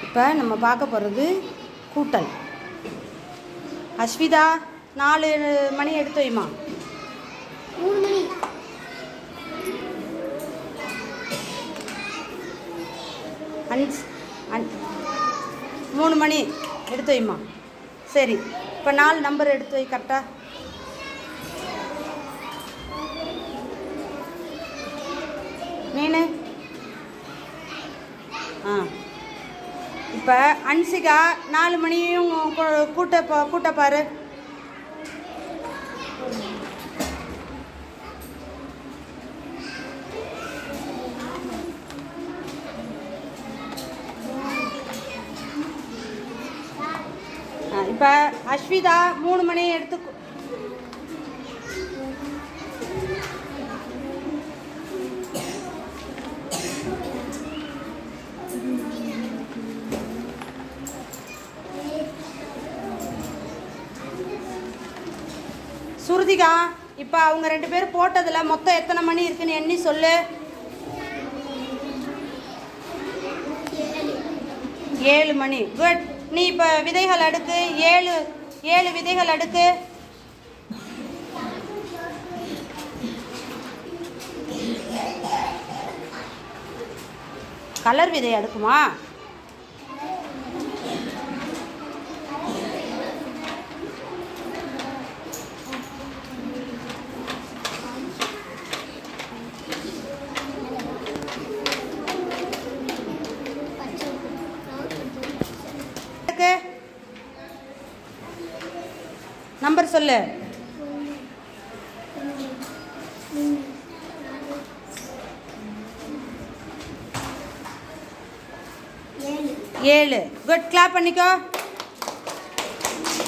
இப்போ நம்ம பார்க்க போகிறது கூட்டல் அஸ்விதா நாலு மணி எடுத்து வைமா மூணு மணி அஞ்சு அஞ் மூணு மணி எடுத்து வைமா சரி இப்போ நாலு நம்பர் எடுத்து வை கரெக்டாக நீனு ஆ இப்போ அன்சிகா நாலு மணியும் கூ- கூட்ட பா- கூட்ட பாரு ஆ இப்போ அஸ்விதா மூணு மணி எடுத்து கு- சுருதிகா இப்போ அவங்க ரெண்டு பேரும் போட்டதில் மொத்தம் எத்தனை மணி இருக்குன்னு எண்ணி சொல்லு ஏழு மணி குட் நீ இப்போ விதைகள் அடுக்கு ஏழு ஏழு விதைகள் அடுக்கு கலர் விதை அடுக்குமா அடுக்கு நம்பர் சொல்லு ஏழு ஏழு குட் கிளாப் பண்ணிக்கோ